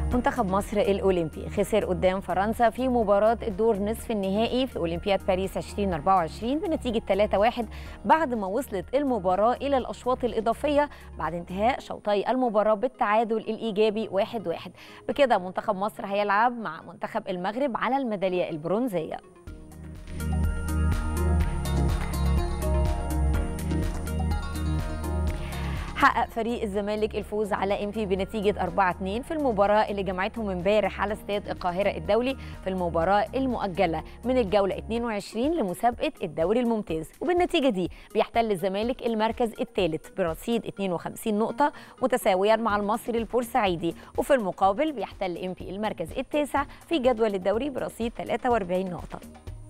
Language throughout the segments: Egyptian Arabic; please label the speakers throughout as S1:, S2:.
S1: منتخب مصر الأولمبي خسر قدام فرنسا في مباراة الدور نصف النهائي في أولمبياد باريس 2024 بنتيجة 3-1 بعد ما وصلت المباراة إلى الأشواط الإضافية بعد انتهاء شوطي المباراة بالتعادل الإيجابي 1-1 بكده منتخب مصر هيلعب مع منتخب المغرب على الميدالية البرونزية حقق فريق الزمالك الفوز على ام بي بنتيجه 4-2 في المباراه اللي جمعتهم امبارح على استاد القاهره الدولي في المباراه المؤجله من الجوله 22 لمسابقه الدوري الممتاز وبالنتيجه دي بيحتل الزمالك المركز الثالث برصيد 52 نقطه متساويا مع المصري البورسعيدي وفي المقابل بيحتل ام بي المركز التاسع في جدول الدوري برصيد 43 نقطه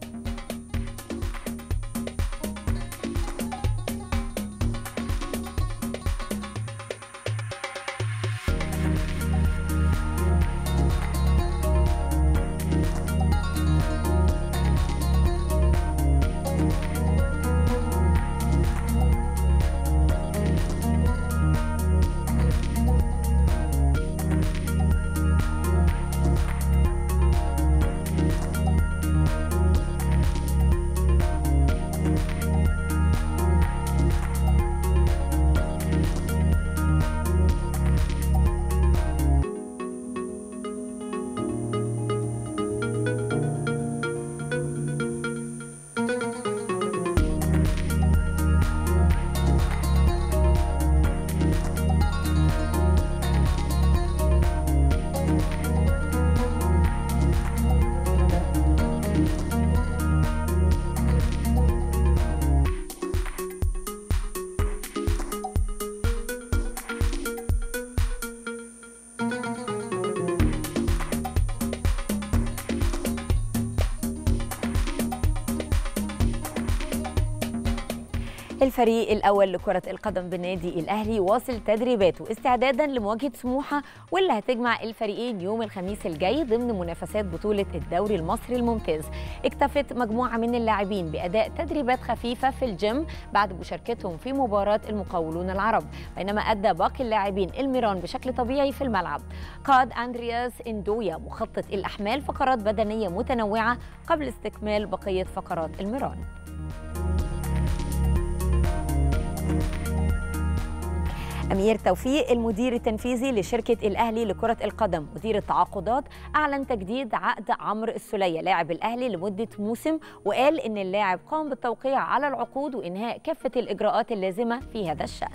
S1: الفريق الأول لكرة القدم بالنادي الأهلي واصل تدريباته استعدادا لمواجهة سموحة واللي هتجمع الفريقين يوم الخميس الجاي ضمن منافسات بطولة الدوري المصري الممتاز اكتفت مجموعة من اللاعبين بأداء تدريبات خفيفة في الجيم بعد مشاركتهم في مباراة المقاولون العرب بينما أدى باقي اللاعبين الميران بشكل طبيعي في الملعب قاد أندرياس إندويا مخطط الأحمال فقرات بدنية متنوعة قبل استكمال بقية فقرات الميران أمير توفيق المدير التنفيذي لشركة الأهلي لكرة القدم مدير التعاقدات أعلن تجديد عقد عمرو السولية لاعب الأهلي لمدة موسم وقال إن اللاعب قام بالتوقيع على العقود وإنهاء كافة الإجراءات اللازمة في هذا الشأن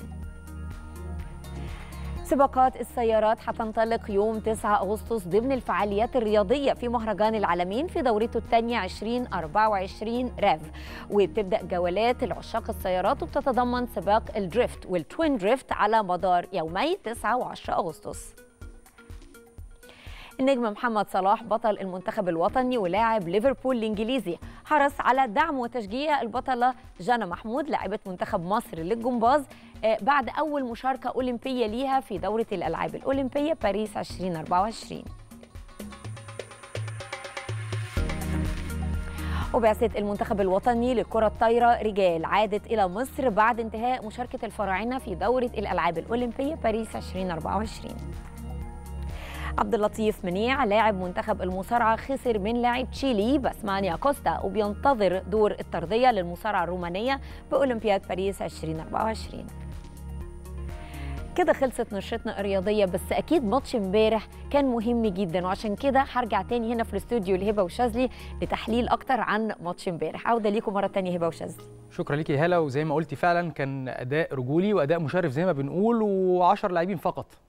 S1: سباقات السيارات هتنطلق يوم 9 أغسطس ضمن الفعاليات الرياضية في مهرجان العالمين في دورته الثانية 2024 راف وبتبدأ جولات العشاق السيارات وبتتضمن سباق الدريفت والتوين دريفت على مدار يومي 9 و10 أغسطس النجم محمد صلاح بطل المنتخب الوطني ولاعب ليفربول الانجليزي حرص على دعم وتشجيع البطله جانا محمود لاعبه منتخب مصر للجمباز بعد اول مشاركه اولمبيه ليها في دوره الالعاب الاولمبيه باريس 2024 وبعثة المنتخب الوطني لكرة الطايرة رجال عادت إلى مصر بعد انتهاء مشاركة الفراعنة في دورة الألعاب الأولمبية باريس 2024 عبد اللطيف منيع لاعب منتخب المصارعه خسر من لاعب تشيلي باسمانيا كوستا وبينتظر دور الترضيه للمصارعه الرومانيه باولمبياد باريس 2024 كده خلصت نشرتنا الرياضية بس أكيد ماتش امبارح كان مهم جدا وعشان كده هرجع تاني هنا في الاستوديو لهبة وشاذلي لتحليل أكتر عن ماتش امبارح عودة ليكم مرة تانية هبة وشاذلي
S2: شكرا ليكي هلا وزي ما قلتي فعلا كان اداء رجولي واداء مشرف زي ما بنقول و10 لاعبين فقط